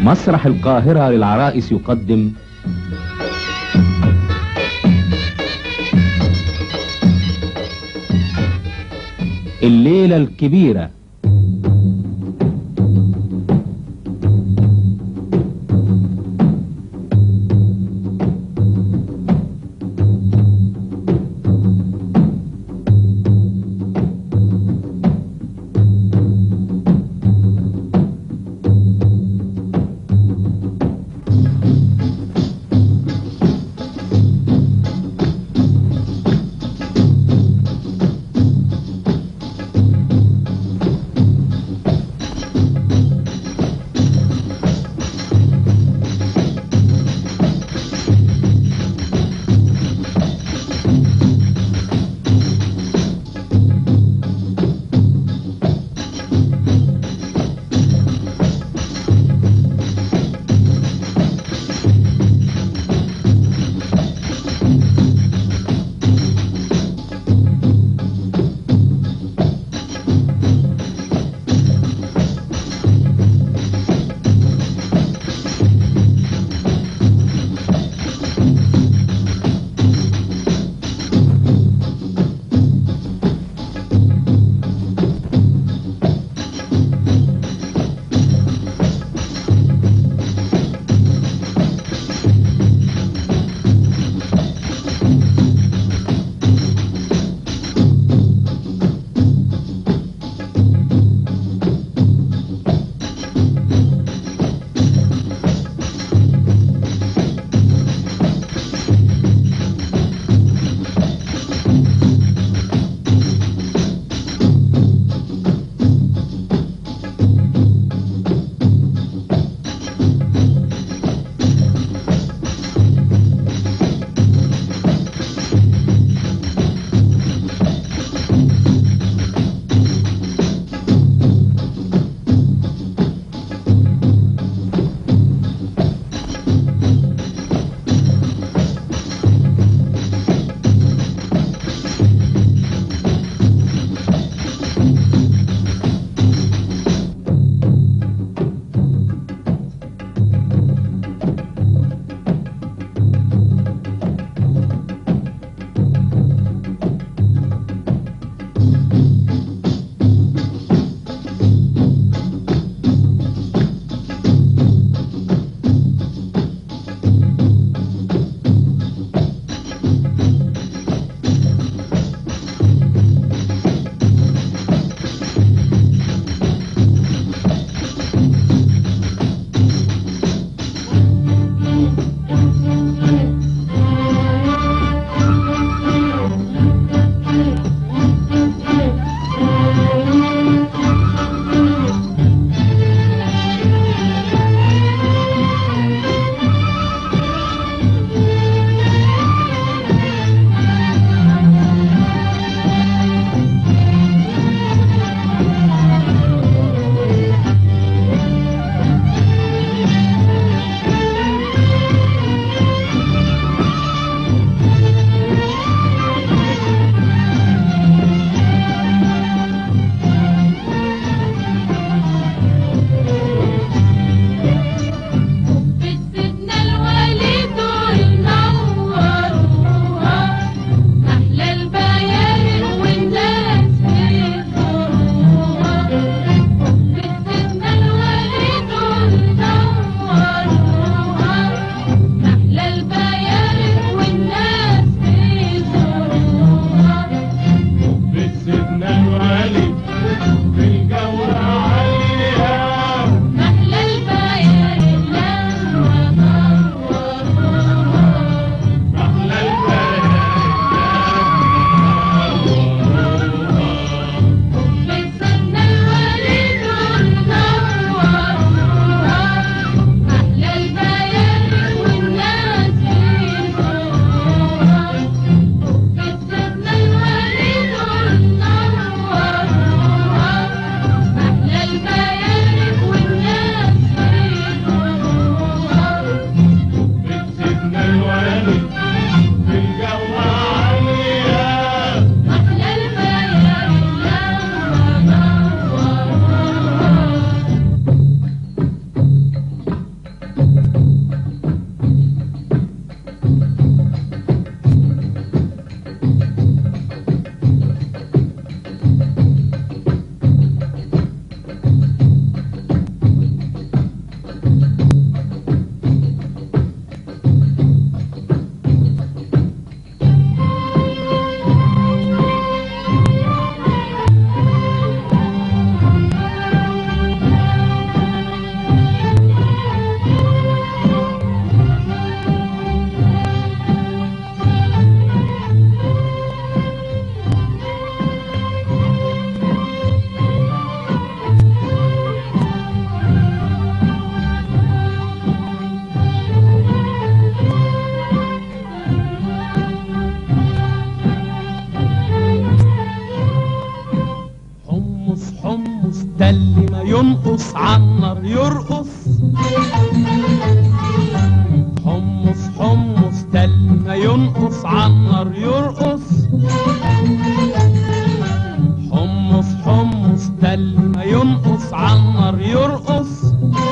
مسرح القاهرة للعرائس يقدم الليلة الكبيرة ينقص عالنار يرقص حمص حمص تل ما ينقص عالنار يرقص حمص حمص تل ما ينقص عالنار يرقص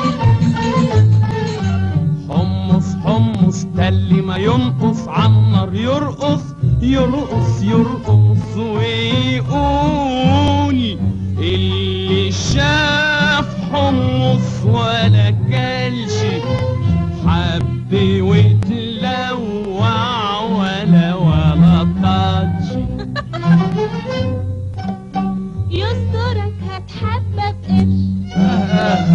حمص حمص تل ما ينقص عالنار يرقص يرقص يرقص ويقول اللي شاف حمص ولا كلش حب وتلوع ولا ولا طاتش يسترك هتحبب قرش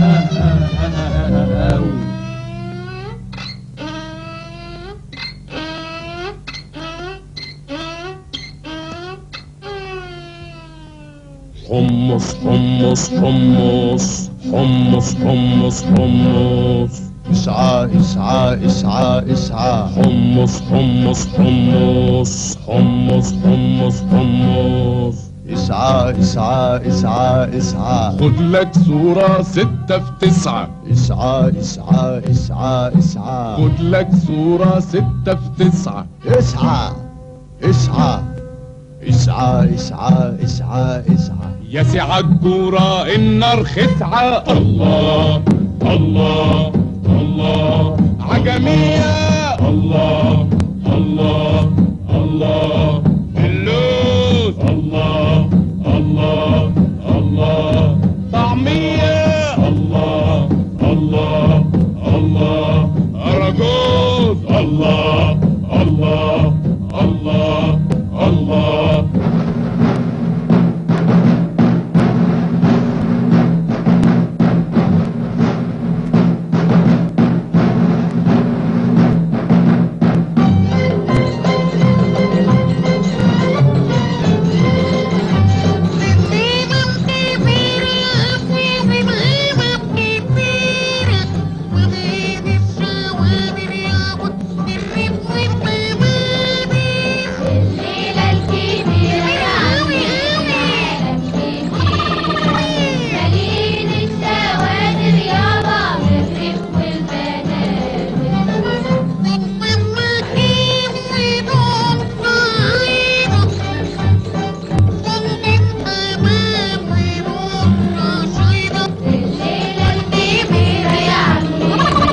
حمص حمص حمص حمص حمص حمص اسعى اسعى اسعى اسعى حمص حمص حمص حمص حمص حمص اسعى اسعى اسعى اسعى خد لك صورة ستة في تسعة اسعى اسعى اسعى اسعى خد لك صورة ستة في تسعة اسعى اسعى اسعى اسعى اسعى اسعى يا سعى الجورة النار خدعة الله الله الله عجمية الله الله الله اللوز الله الله الله طعمية الله الله الله أراجوز الله الله الله الله الليلة الكبيرة مليين الشوادر يابا بالريف والبنات الليلة الكبيرة يا عمي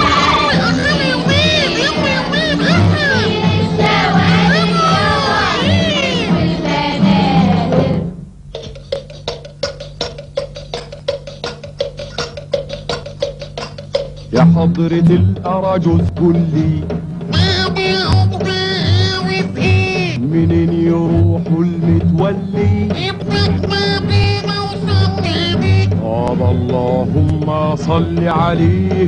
الشوادر يابا والبنات يا حضرة الأراجوز كلي منين يروحوا المتولي طاب اللهم صل عليه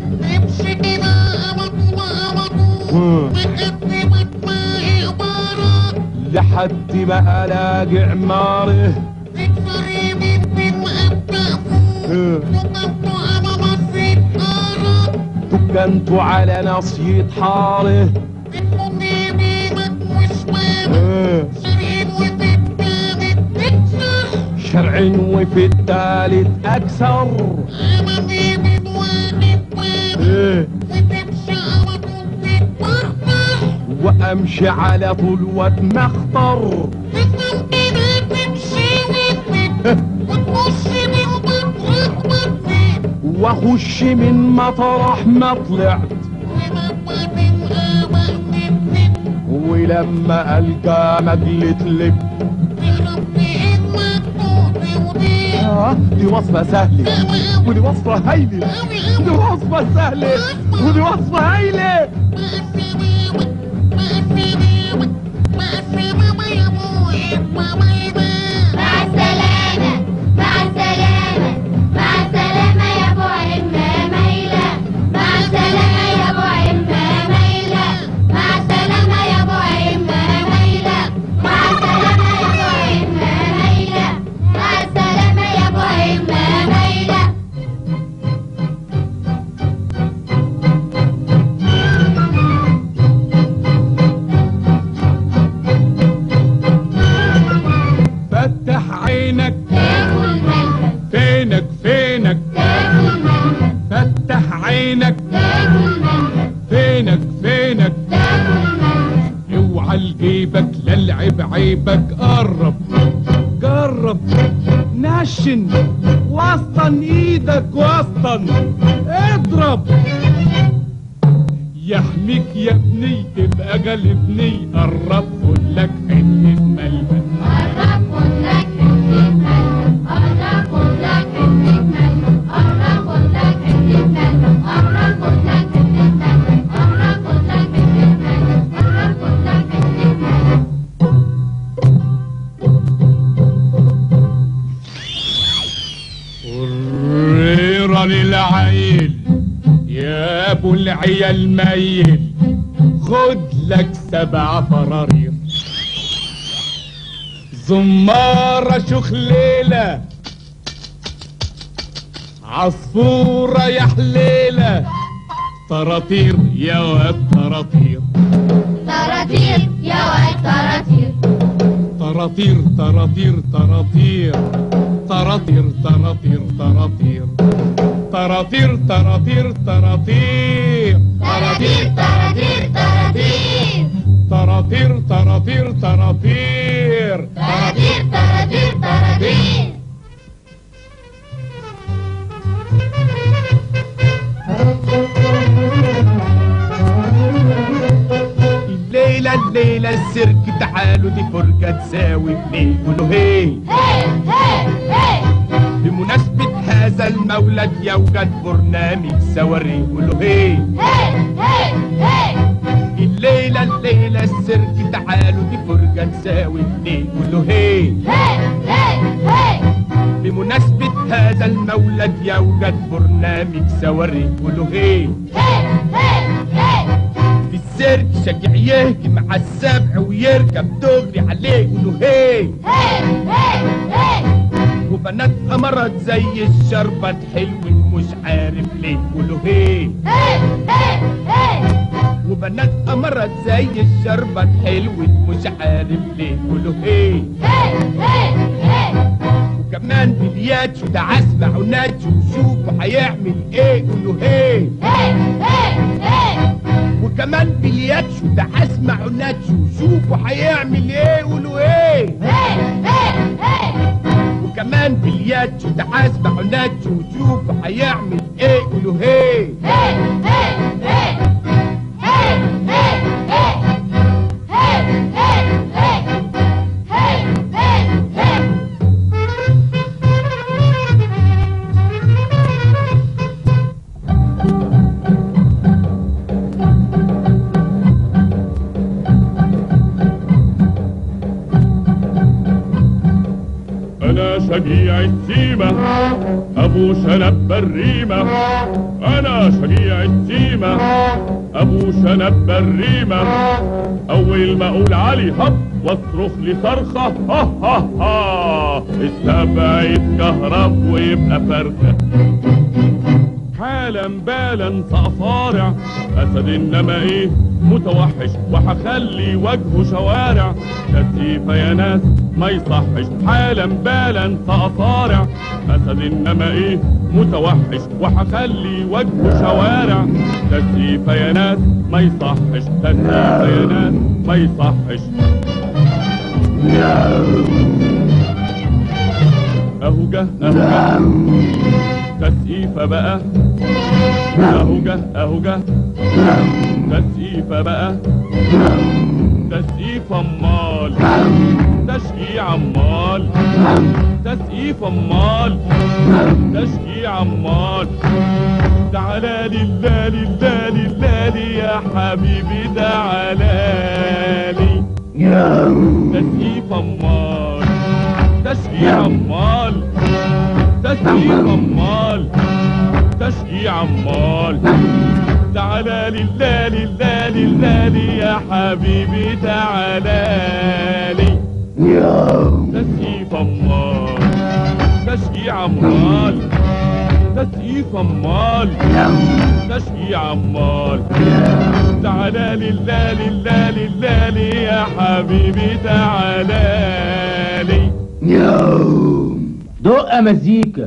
ها. لحد ما الاقي عماره ها. دكنت على نصية حاره ها. شرع وفي التالت اكثر ها. وامشي على طول واتمخطر واخش من مطرح ما طلعت ولما القى مجلة لب آه، دي وصفة سهلة ودي وصفة هايلة دي وصفة سهلة ودي وصفة هايلة مع السلامة مع السلامة مع السلامة يا ابو عمة ميلة مع السلامة يا ابو عمة ميلة مع السلامة يا ابو عمة ميلة مع السلامة يا ابو عمة ميلة مع السلامة يا ابو عمة ميلة فتح عينك العب عيبك قرب جرب نشن وسطن ايدك وسطن اضرب يحميك يا ابني تبقى غالبني قرب خد لك حته ملبن قرب خد لك حتة ملبن قرب خد لك حتة ملبن قرب خد لك حتة ملبن قرب خد لك حتة ملبن قرب خد لك حتة ملبن قرب خد لك حتة ملبن قريرة للعيل يا ابو العيال ميل خد لك سبع فرارير زمارة شخليلة عصفورة يا حليلة طراطير يا واد طراطير طراطير يا واد طراطير طراطير طراطير طراطير طراطير طراطير طراطير طراطير طراطير طراطير طراطير طراطير طراطير طراطير طراطير طراطير طراطير طراطير طراطير الليلة الليلة السيرك تعالوا دي فرجة تساوي ليه قولوا هي هي هي هي بمناسبة هذا المولد يوجد برنامج سواري قولوا هي هي هي هي الليلة الليلة السيرك تعالوا دي فرجة تساوي ليه قولوا هي هي هي هي بمناسبة هذا المولد يوجد برنامج سواري قولوا هي هي هي هي في السيرك شجع يهجم على السبع ويركب دغري عليه قولوا هي هي هي هي وبنات أمرت زي الشربة حلو مش عارف ليه قولوا هي هي هي هي وبنات أمرت زي الشربة حلو مش عارف ليه قولوا هي هي هي هي وكمان بلياتشو ده اسمع وناتشو وشوفوا هيعمل ايه قولوا هي هي هي هي وكمان بلياتشو ده اسمع وناتشو وشوفوا هيعمل ايه قولوا ايه هي هي هي وكمان بلياتشو ده اسمع وناتشو وشوفوا هيعمل ايه قولوا هي هي هي هي هي هي هي هي هي هي انا شجيع التيمة ابو شنب الريمة انا شجيع التيمة ابو شنب الريمة اول ما اقول علي هب واصرخ لي صرخة ها ها ها السبع يتكهرب ويبقى فرخة حالا بالا صفارع اسد انما ايه متوحش وهخلي وجهه شوارع تسيفة يا ناس ما يصحش حالا بالا صفارع اسد انما ايه متوحش وهخلي وجهه شوارع تسيفة يا ناس ما يصحش تسيفة يا ناس ما يصحش اهو جه اهو جه تسقيفة بقى اهو جه اهو جه تسقيفة بقى تسقيف امال تشجيع امال تسقيف امال تشجيع امال تعالى لله لله لله يا حبيبي تعالى لي تسقيف امال تشجيع امال تسقيف امال تشجيع امال تعالى لله لله لله يا حبيبي تعالى لي تسقيف امال تشجيع امال تسقيف امال تشجيع امال تعالى لله لله لله يا حبيبي تعالى لي دق مزيكا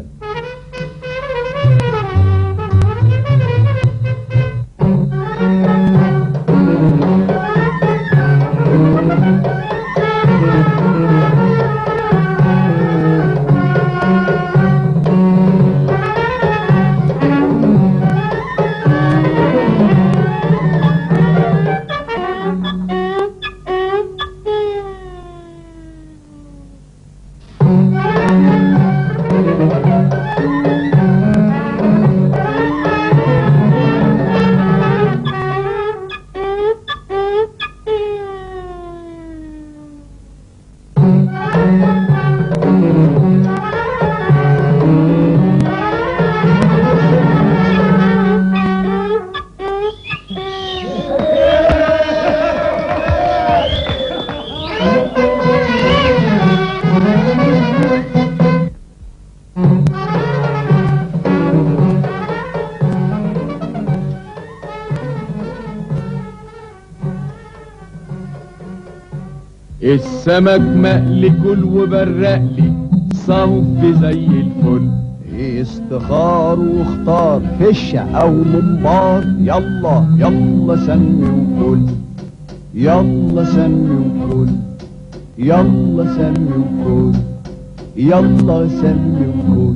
السمك مقلي كل وبرقلي صنف زي الفل استخار واختار فشة او منبار يلا يلا سمي وكل يلا سمي وكل يلا سمي وكل يلا سمي وكل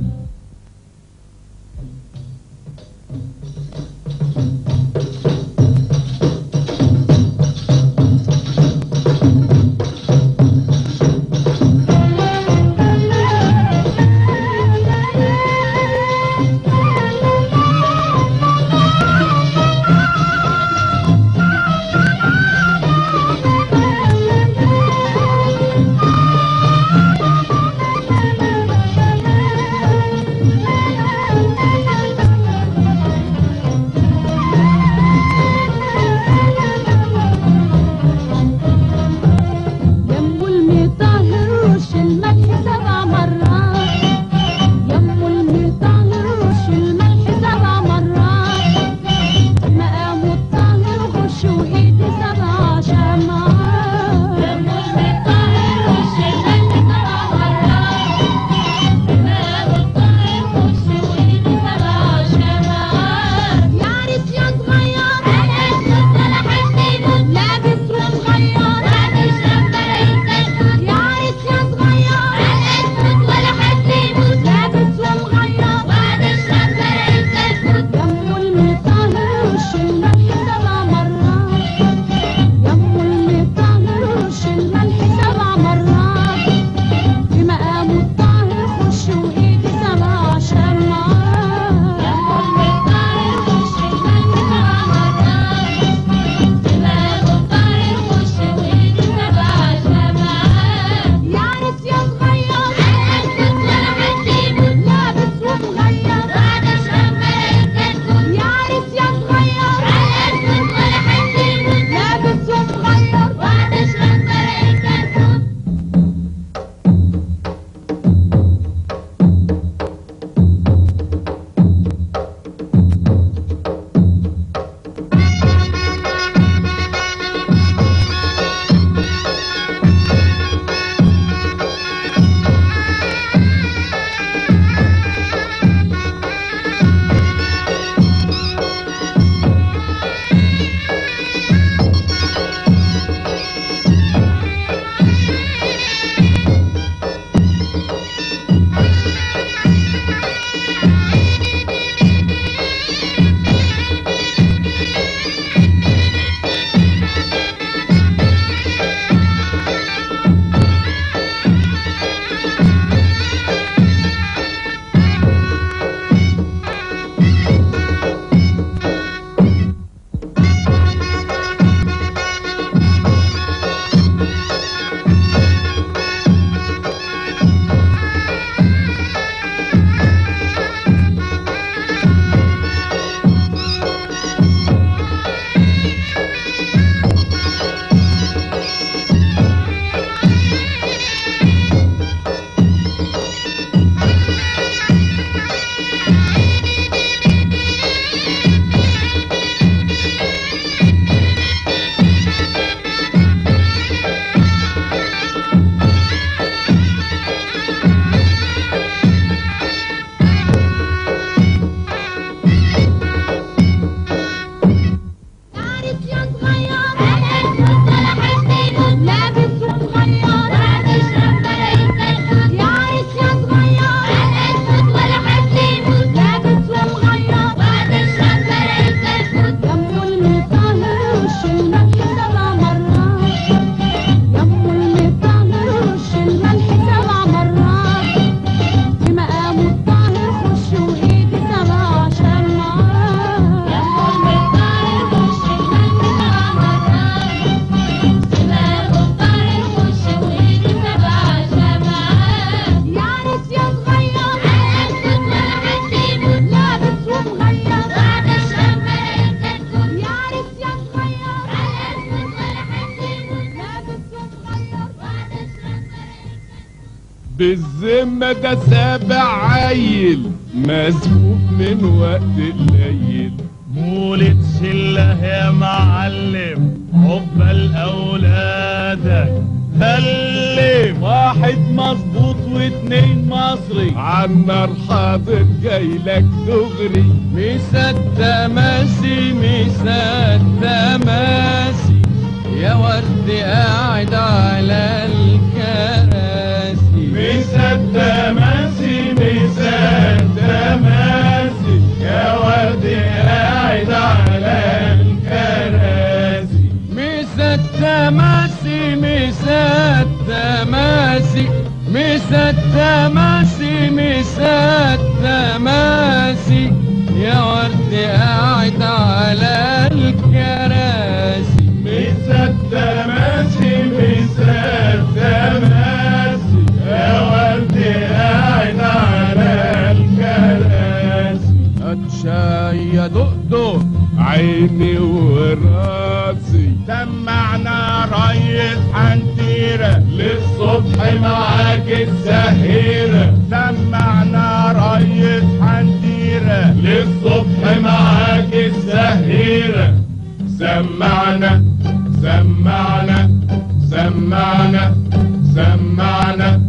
بالذمة ده سابع عيل مسبوق من وقت قليل مولد شله يا معلم عقبال اولادك سلم واحد مظبوط واتنين مصري عمار حاضر جايلك دغري مسد ماسي مسد ماسي يا ورد قاعد على الكراسي مسد ماسي مسد ماسي يا ورد قاعد على الكراسي مسد ماسي مسد ماسي مسد ماسي مسد ماسي يا ورد قاعد على الكراسي مسد ماسي مسد ماسي يا ورد قاعد على الكراسي اتشاي يا دقدق عيني وراسي سمعنا ريس حنتيرة للصبح معاك الزهيرة سمعنا ريس حنتيرة للصبح معاك الزهيرة سمعنا سمعنا سمعنا سمعنا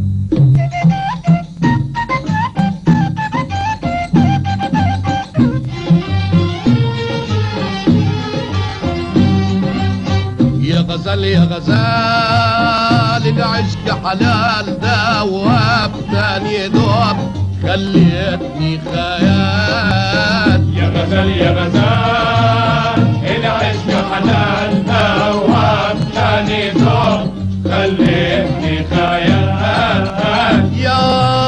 يا غزال يا غزال العشق حلال دواب تاني دوب خليتني خيال يا غزال يا غزال العشق حلال دوام تاني دوم خليتني خيال يا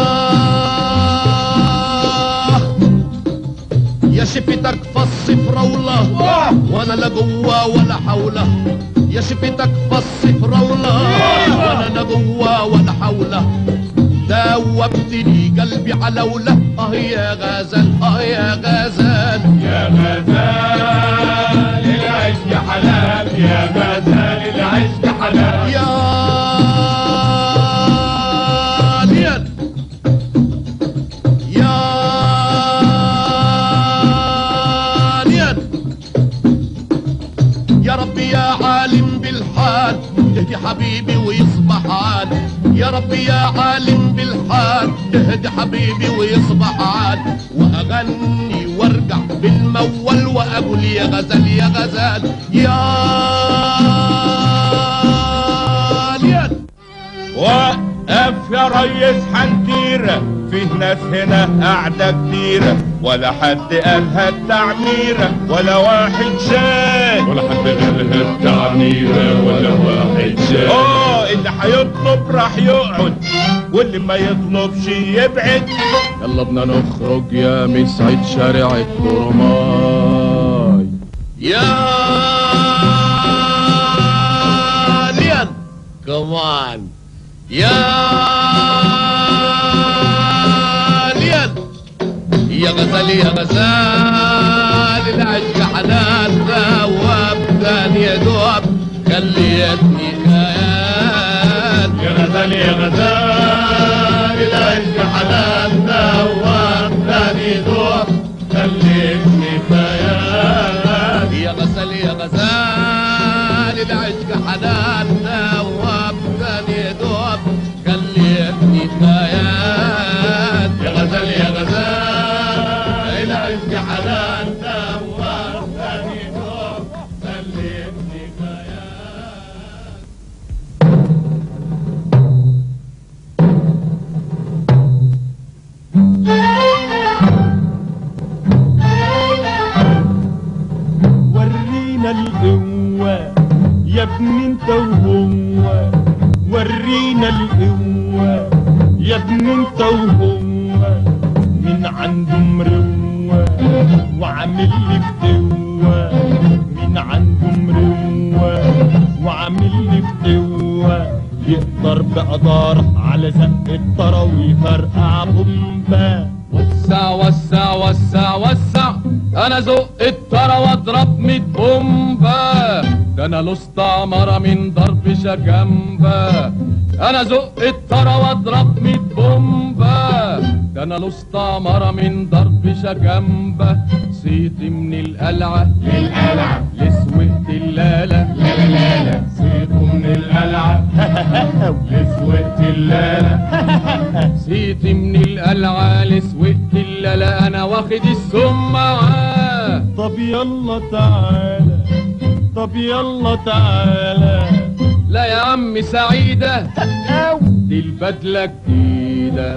يا شفتك فص فراولة وانا لا جوا ولا حولة يا شفتك فص فراولة وانا لا جوا ولا حولة دوبتني قلبي علولة اه يا غزال اه يا غزال يا غزال العشق حلال يا غزال العشق حلال يا ليل يا ليل يا ربي يا عالم بالحال تهدي حبيبي ويصبح عال يا ربي يا عالم بالحال تهدي حبيبي ويصبح عال واغني وارجع بالمول واقول يا غزال يا غزال يا ليل وقف يا ريس حنتيرة فيه ناس هنا قاعدة كتيرة ولا حد قالها التعميرة ولا واحد شاك ولا حد قالها التعميرة ولا واحد شاك اه اللي هيطلب راح يقعد واللي ما يطلبش يبعد يلا بدنا نخرج يا مسعد شارع الترماي يا ليان كمان يا ليان يا غزال يا غزال العشق حلال ثواب ثاني دوب خليتني خيال يا غزال يا غزال العشق حلال دوام ثاني دوام خليتني خيال يا غزال يا غزال العشق حنان ثواب ثاني دوب خليتني خيال يا غزال يا غزال العشق حلال دوام ثاني دوام خليتني خيال ورينا القوة يا ابني انت وهو ورينا القوة يا ابني انت وهو من عنده مروة وعامل لي فتوة من عنده مروة وعامل لي فتوة يقدر بقدارة على زق الطرا ويفرقع بومبا وسع وسع وسع وسع انا زق الترى واضرب ميت بومبا ده انا لست عمرة من ضرب شكامبا انا زق الطرا واضرب ميت بومبا ده انا لست عمرة من ضرب شجنبة صيت من القلعة للقلعة لسوقت اللالة لا لا لا لا صيته من القلعة لسوقت اللالة صيت من القلعة لسوقت اللالة انا واخد السم معاه طب يلا تعالى طب يلا تعالى لا يا عم سعيدة دي البدلة جديدة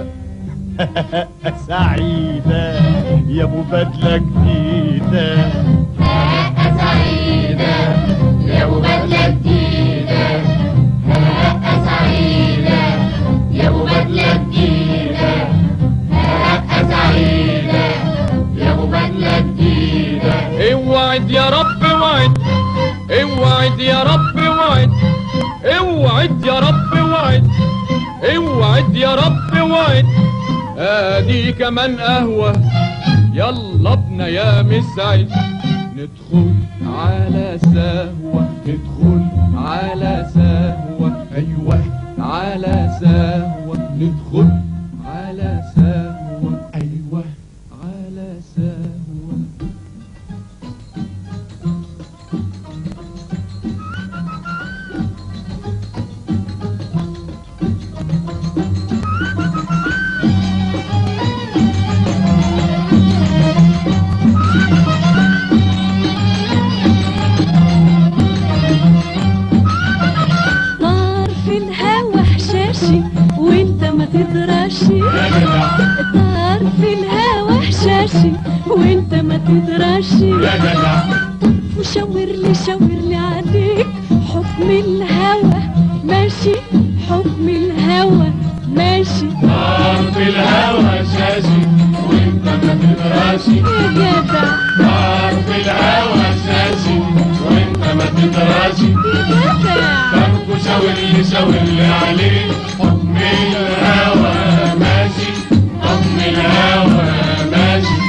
سعيدة يا ابو بدلة جديدة هقة سعيدة يا ابو بدلة جديدة هقة سعيدة يا ابو بدلة جديدة هقة سعيدة يا ابو بدلة جديدة اوعد يا رب وعد اوعد يا رب وعد اوعد يا رب وعد اوعد يا رب وعد ادي كمان قهوة يلا ابنا يا مسعد ندخل على سهوة ندخل على سهوة ايوه على سهوة ندخل على سهوة ايوه على سهوة طار في الهوا حشاشي وانت ما تدراشي طار في الهوا حشاشي وانت ما تدراشي وشاور لي شاور لي عليك حكم الهوى ماشي حكم الهوى ماشي في الهوى شاشي وانت ما تدراشي يا جدع نار في الهوى شاشي وانت ما تدراشي يا جدع فرق شاور لي شاور لي عليه حكم الهوى ماشي حكم الهوى ماشي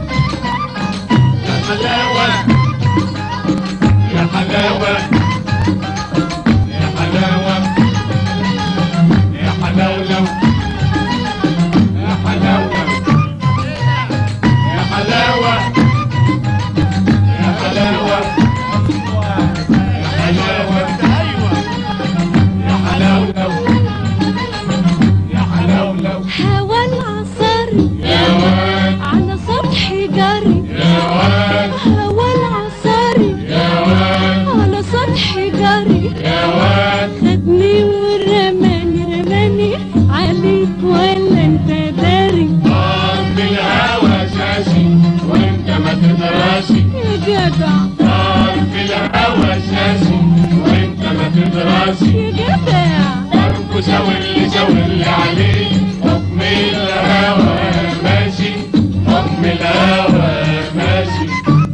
يا حلاوة يا حلاوة يا حلاوة يا حلاولو يا حلاوة يا حلاوة يا حلاوة يا حلاوة يا حلاولو يا حلاولو هوا العصاري يا واد على سطح جري يا واد هوا العصاري يا واد على سطح جري يا واد خدني ورماني رماني عليك ولا انت داري نار في الهوى شاشي وانت ما تدراشي يا جدع نار في الهوى شاشي وانت ما تدراشي يا جدع فرق شاور لي شاور لي عليه حكم الهوى ماشي حكم الهوى ماشي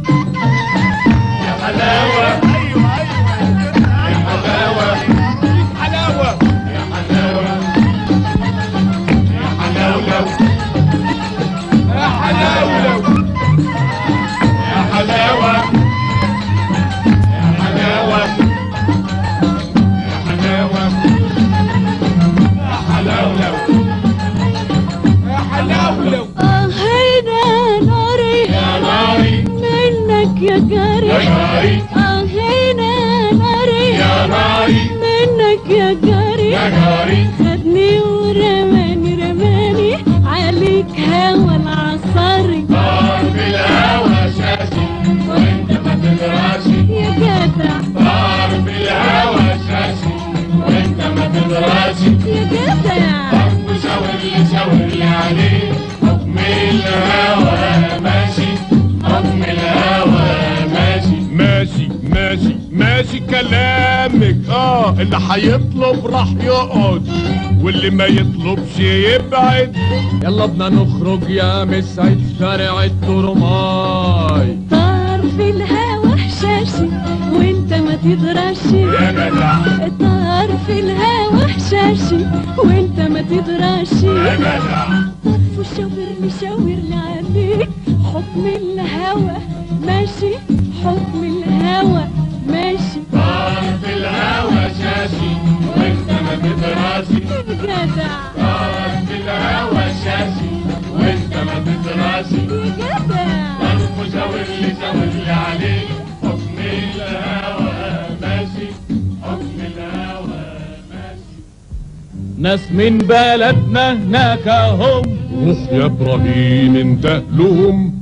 يا حلاوة يا حلاوة حلاوة يا حلاوة يا حلاولو يا حلاوة يا حلاوة يا حلاوة يا حلاوة يا حلاولو يا حلاوة اه هنا ناري يا ناري منك يا يا جاري ناري اه هنا ناري يا ناري منك يا جاري يا ناري خدني ورماني رماني عليك هوا العصاري نار في الهوى شاشي وانت ما تدراشي يا جدع نار في الهوى شاشي وانت ما تدراشي يا جدع حكم شاور لي شاور لي عليه حكم الهوى ماشي حكم الهوى ماشي ماشي ماشي ماشي كلامك اه اللي هيطلب راح يقعد واللي ما يطلبش يبعد يلا بدنا نخرج يا مسعد شارع الترماي طار في الهوا حشاشي وانت ما تدراشي يا جدع طار في الهوا حشاشي وانت ما تدراشي يا جدع طرف وشاور لي شاور لي عليك حكم الهوى ماشي حكم الهوى ماشي نار في الهوى شاشي وانت ما تدراسي جدع قررت الهوى شاشي وانت ما تدراسي جدع طرف شاور لي شاور لي عليك حكم الهوى ماشي حكم الهوى ماشي ناس من بلدنا هناك هم روح يا ابراهيم انت لهم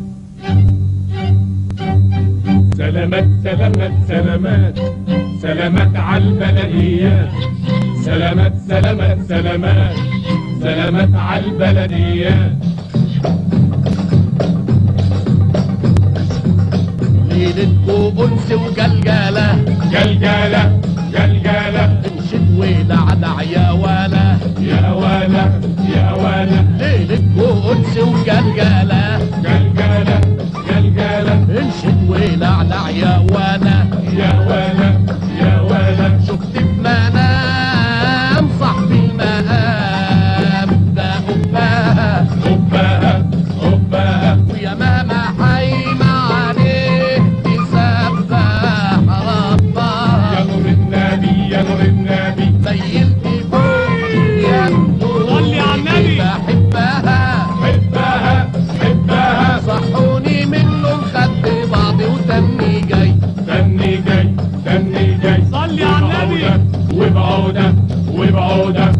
سلامات سلامات سلامات سلامات على البلديات سلامات سلامات سلامات سلامات على البلديات ليلتكو انس وجلجاله جلجالة جلجالة انشد ولعلع يا ولا يا ولا يا ولا ليلتكو انس وجلجاله جلجالة جلجالة انشد ولعلع يا ولا يا ولا يا ولا شفت في منام صاحبي المقام ده قبها حبها حبها ويا ماما حايمة عليه تسبح ربها يا نور النبي يا نور النبي ليلتي فوق صلي على النبي. بحبها حبها حبها صحوني منهم خدت بعضي وتمي جاي تني جاي تني جاي صلي على النبي وبعودة وبعودة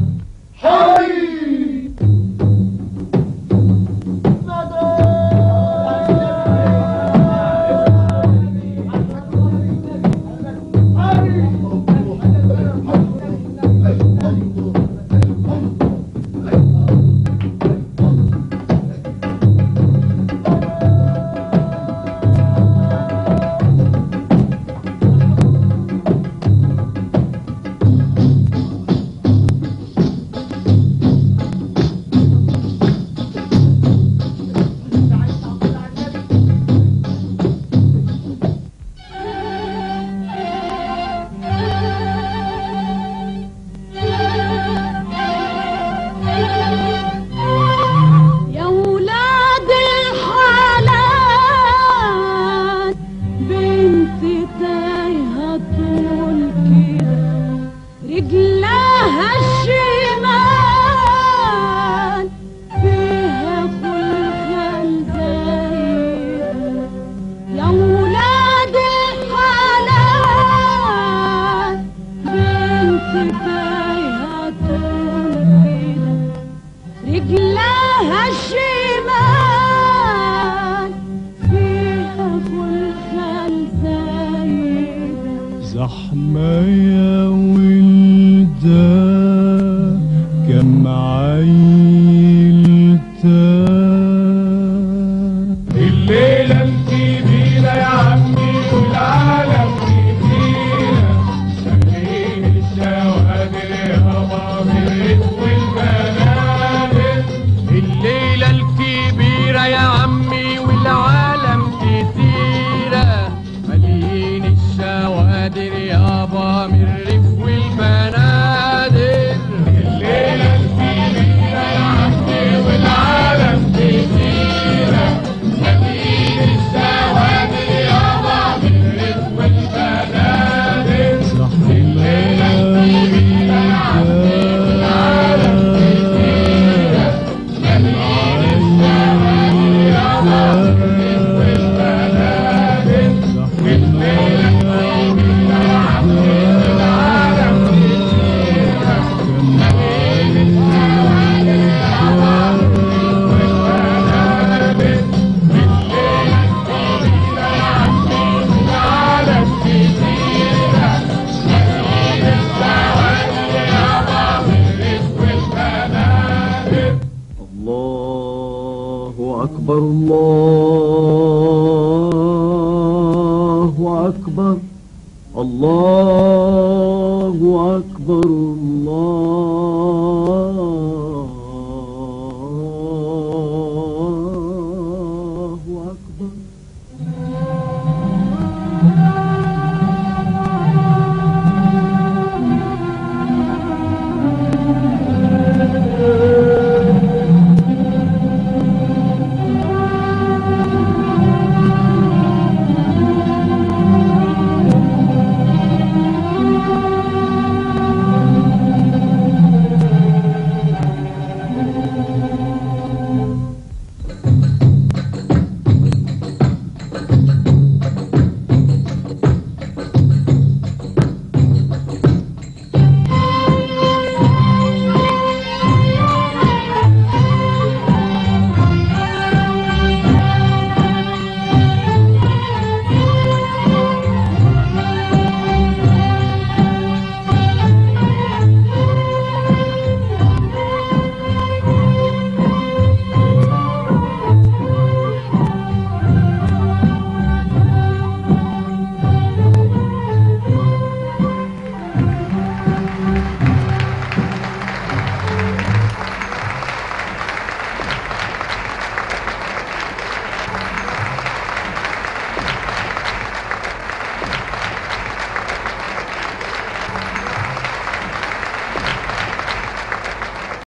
يا ولاد الحلال بنت تايهة طول كده رجلها الشمال فيها خلخال زايد يا ولاد الحلال بنت تايهة طول كده رجلها الشمال فيها خلخال زايدة زحمة يا ولدة كم عيلتها الليلة الكبيرة يا عمي والعالم كبيرة شايلين الشوادر هضامر والبنادر الليلة الكبيرة يا عمي والعالم كتيرة مليين الشوادر يابا من الريف والبنادر الليلة الكبيرة يا عمي والعالم كبيرة شايلين الشوادر يابا من الريف والبنادر زحمة يا الله أكبر الله